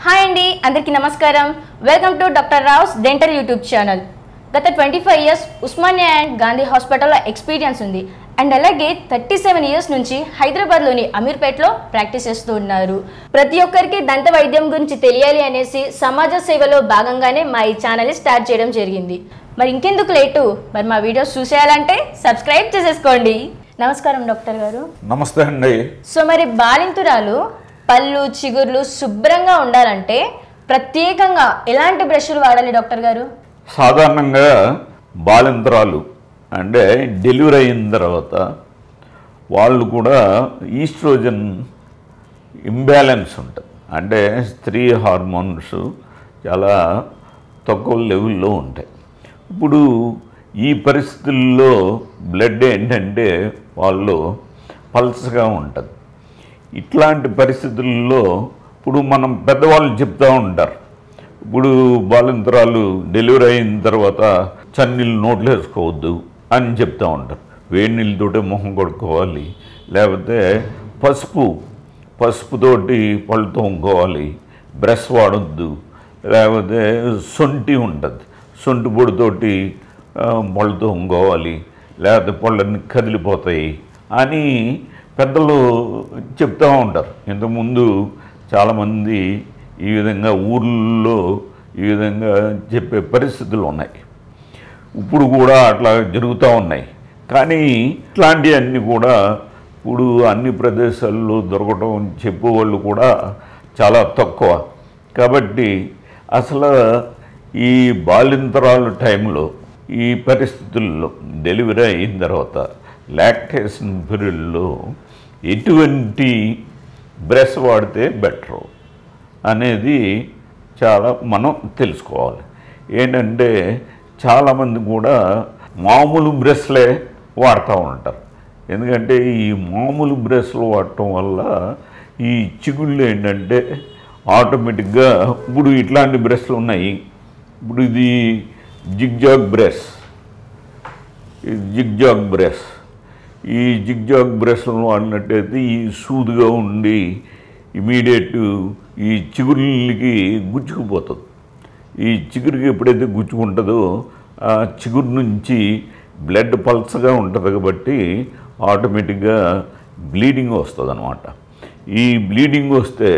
hi అండి అందరికీ నమస్కారం welcome to doctor Rao's dental YouTube channel గత twenty five years Osmania and Gandhi హాస్పిటల్లో ఎక్స్పీరియన్స్ ఉంది అండ్ అలాగే థర్టీ సెవెన్ ఇయర్స్ నుంచి హైదరాబాద్లోని అమీర్పేట్లో ప్రాక్టీస్ చేస్తూ ఉన్నారు ప్రతి ఒక్కరికి దంత వైద్యం గురించి తెలియాలి అనేసి సమాజ సేవలో భాగంగానే మా ఈ ఛానల్ని స్టార్ట్ చేయడం జరిగింది మరి ఇంకెందుకు లేటు మరి మా వీడియోస్ చూసేయాలంటే సబ్స్క్రైబ్ చేసేసుకోండి నమస్కారం డాక్టర్ గారు నమస్తే అండి సో మరి బాలింతురాలు పళ్ళు చిగుర్లు శుభ్రంగా ఉండాలంటే ప్రత్యేకంగా ఎలాంటి బ్రష్లు వాడాలి డాక్టర్ గారు సాధారణంగా బాలింతరాలు అంటే డెలివరీ అయిన తర్వాత వాళ్ళు కూడా ఈస్ట్రోజన్ ఇంబ్యాలెన్స్ ఉంటుంది అంటే స్త్రీ హార్మోన్స్ చాలా తక్కువ లెవెల్లో ఉంటాయి ఇప్పుడు ఈ పరిస్థితుల్లో బ్లడ్ ఏంటంటే వాళ్ళు పల్సగా ఉంటుంది ఇట్లాంటి పరిస్థితుల్లో ఇప్పుడు మనం పెద్దవాళ్ళు చెప్తూ ఉంటారు ఇప్పుడు బాలింతరాలు డెలివరీ అయిన తర్వాత చన్నీళ్ళు నోట్లు వేసుకోవద్దు అని చెప్తూ ఉంటారు వేడి నీళ్ళతోటే మొహం కొడుకోవాలి లేకపోతే పసుపు పసుపుతోటి పళ్ళు తోముకోవాలి బ్రష్ వాడొద్దు లేకపోతే సొంటి ఉంటుంది సొంటి పొడితోటి ఆ, పళ్ళు తోముకోవాలి లేకపోతే పళ్ళన్నీ కదిలిపోతాయి అని పెద్దలు చెప్తూ ఉంటారు ఇంతకుముందు చాలామంది ఈ విధంగా ఊర్లలో ఈ విధంగా చెప్పే పరిస్థితులు ఉన్నాయి ఇప్పుడు కూడా అట్లా జరుగుతూ ఉన్నాయి కానీ ఇట్లాంటివన్నీ కూడా ఇప్పుడు అన్ని ప్రదేశాల్లో దొరకటం చెప్పేవాళ్ళు కూడా చాలా తక్కువ కాబట్టి అసలు ఈ బాలింతరాలు టైంలో ఈ పరిస్థితుల్లో డెలివరీ అయిన తర్వాత లాక్టేషన్ పీరియడ్లో ఎటువంటి బ్రష్ వాడితే బెటరు అనేది చాలా మనం తెలుసుకోవాలి ఏంటంటే చాలామంది కూడా మామూలు బ్రష్లే వాడుతూ ఉంటారు ఎందుకంటే ఈ మామూలు బ్రష్లు వాడటం వల్ల ఈ చిగుళ్ళు ఏంటంటే ఆటోమేటిక్గా ఇప్పుడు ఇట్లాంటి బ్రష్లు ఉన్నాయి ఇప్పుడు ఇది జిగ్జాగ్ బ్రష్ ఈ జిగ్జాగ్ బ్రష్ ఈ జిగ్జాగ్ బ్రష్లను వాడినట్టయితే ఈ సూదుగా ఉండి ఇమీడియట్ ఈ చిగురులకి గుచ్చుకుపోతుంది ఈ చిగురుకి ఎప్పుడైతే గుచ్చుకుంటుందో ఆ చిగురు నుంచి బ్లడ్ పల్సగా ఉంటుంది కాబట్టి ఆటోమేటిక్గా బ్లీడింగ్ వస్తుంది అనమాట ఈ బ్లీడింగ్ వస్తే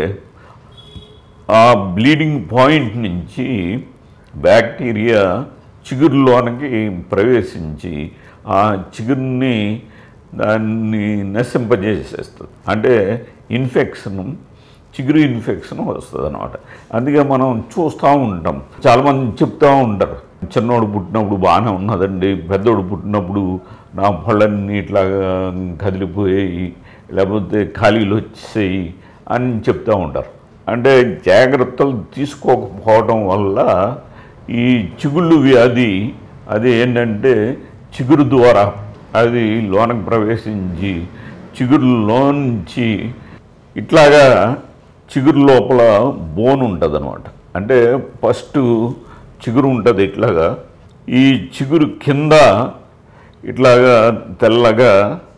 ఆ బ్లీడింగ్ పాయింట్ నుంచి బ్యాక్టీరియా చిగురులోనికి ప్రవేశించి ఆ చిగురుని దాన్ని నశింపజేసేస్తుంది అంటే ఇన్ఫెక్షన్ చిగురు ఇన్ఫెక్షన్ వస్తుంది అనమాట అందుకే మనం చూస్తూ ఉంటాం చాలామంది చెప్తూ ఉంటారు చిన్నోడు పుట్టినప్పుడు బాగానే ఉన్నదండి పెద్దోడు పుట్టినప్పుడు నా పళ్ళన్నీ ఇట్లాగా కదిలిపోయాయి లేకపోతే ఖాళీలు వచ్చేసాయి అని చెప్తూ ఉంటారు అంటే జాగ్రత్తలు తీసుకోకపోవడం వల్ల ఈ చిగుళ్ళు వ్యాధి అది ఏంటంటే చిగురు ద్వారా అది లోనకు ప్రవేశించి చిగురులోంచి ఇట్లాగా చిగురు లోపల బోన్ ఉంటుంది అనమాట అంటే ఫస్ట్ చిగురు ఉంటుంది ఇట్లాగా ఈ చిగురు కింద ఇట్లాగా తెల్లగా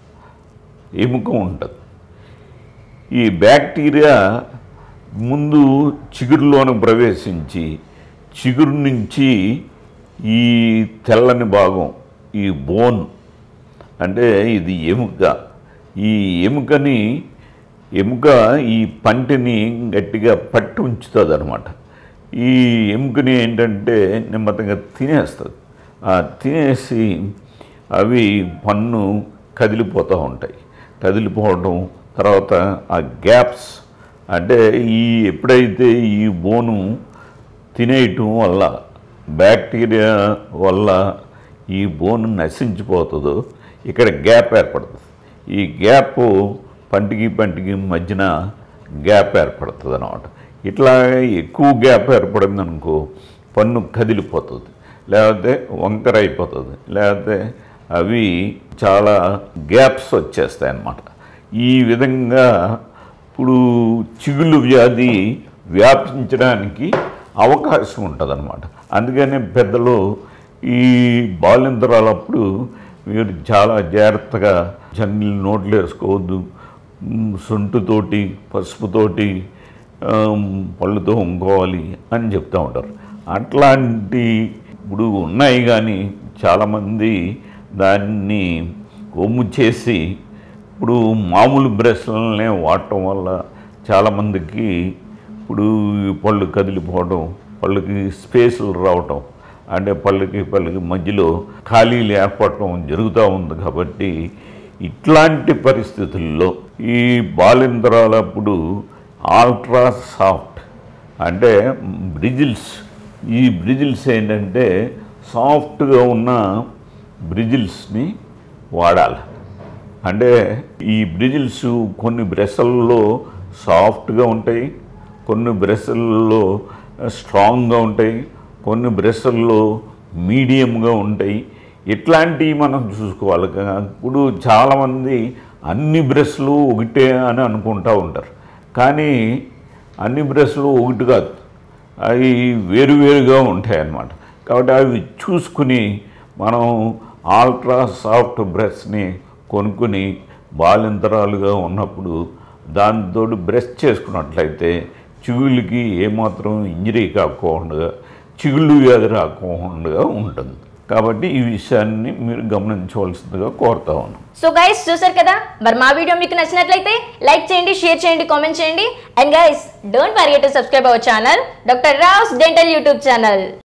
ఎముక ఉంటుంది ఈ బ్యాక్టీరియా ముందు చిగురులోకి ప్రవేశించి చిగురు నుంచి ఈ తెల్లని భాగం ఈ బోన్ అంటే ఇది ఎముక ఈ ఎముకని ఎముక ఈ పంటిని గట్టిగా పట్టి ఉంచుతుంది అనమాట ఈ ఎముకని ఏంటంటే నెమ్మదిగా తినేస్తుంది ఆ తినేసి అవి పన్ను కదిలిపోతూ ఉంటాయి కదిలిపోవడం తర్వాత ఆ గ్యాప్స్ అంటే ఈ ఎప్పుడైతే ఈ బోను తినేయటం వల్ల బ్యాక్టీరియా వల్ల ఈ బోన్ నశించిపోతుందో ఇక్కడ గ్యాప్ ఏర్పడుతుంది ఈ గ్యాప్ పంటికి పంటికి మధ్యన గ్యాప్ ఏర్పడుతుంది అనమాట ఇట్లా ఎక్కువ గ్యాప్ ఏర్పడింది అనుకో పన్ను కదిలిపోతుంది లేకపోతే వంకర అయిపోతుంది లేకపోతే అవి చాలా గ్యాప్స్ వచ్చేస్తాయి అన్నమాట ఈ విధంగా ఇప్పుడు చిగుళ్ళు వ్యాధి వ్యాపించడానికి అవకాశం ఉంటుంది అనమాట అందుకనే పెద్దలు ఈ బాలింతరాలప్పుడు మీరు చాలా జాగ్రత్తగా చన్నీళ్ళు నోట్లు వేసుకోవద్దు మ్, సొంటుతోటి పసుపుతోటి ఆమ్, పళ్ళుతో ఉంకోవాలి అని చెప్తూ ఉంటారు అట్లాంటి ఇప్పుడు ఉన్నాయి కానీ చాలామంది దాన్ని కొమ్ము చేసి ఇప్పుడు మామూలు బ్రష్లనే వాడటం వల్ల చాలామందికి ఇప్పుడు ఈ పళ్ళు కదిలిపోవడం పళ్ళకి స్పేసులు రావటం అంటే పళ్ళకి పళ్ళకి మధ్యలో ఖాళీలు ఏర్పడటం జరుగుతూ ఉంది కాబట్టి ఇట్లాంటి పరిస్థితుల్లో ఈ బాలింతరాలప్పుడు ఆల్ట్రా సాఫ్ట్ అంటే బ్రిజిల్స్ ఈ బ్రిజిల్స్ ఏంటంటే సాఫ్ట్గా ఉన్న బ్రిజిల్స్ని వాడాలి అంటే ఈ బ్రిజిల్స్ కొన్ని బ్రెషల్లో సాఫ్ట్గా ఉంటాయి కొన్ని బ్రెషల్లో స్ట్రాంగ్గా ఉంటాయి కొన్ని బ్రెషల్లో మీడియంగా ఉంటాయి ఇట్లాంటివి మనం చూసుకోవాలి కా- ఇప్పుడు చాలామంది అన్ని బ్రష్లు ఒకటే అని అనుకుంటూ ఉంటారు కానీ అన్ని బ్రష్లు ఒకటి కాదు అవి వేరువేరుగా ఉంటాయి అన్నమాట కాబట్టి అవి చూసుకుని మనం ఆల్ట్రా సాఫ్ట్ బ్రష్ని కొనుక్కుని బాలింతరాలుగా ఉన్నప్పుడు దాంతో బ్రష్ చేసుకున్నట్లయితే చిగుళ్ళకి ఏమాత్రం ఇంజరీ కాకుండా చిగుళ్ళు వ్యాధి రాకుండా ఉంటుంది కాబట్టి ఈ విషయాన్ని మీరు గమనించవలసిందిగా కోరుతా ఉన్నాను సో గైస్ చూసారు కదా మరి మా వీడియో మీకు నచ్చినట్లయితే లైక్ చేయండి షేర్ చేయండి కామెంట్ చేయండి and guys don't forget to subscribe our channel doctor Rao's dental YouTube channel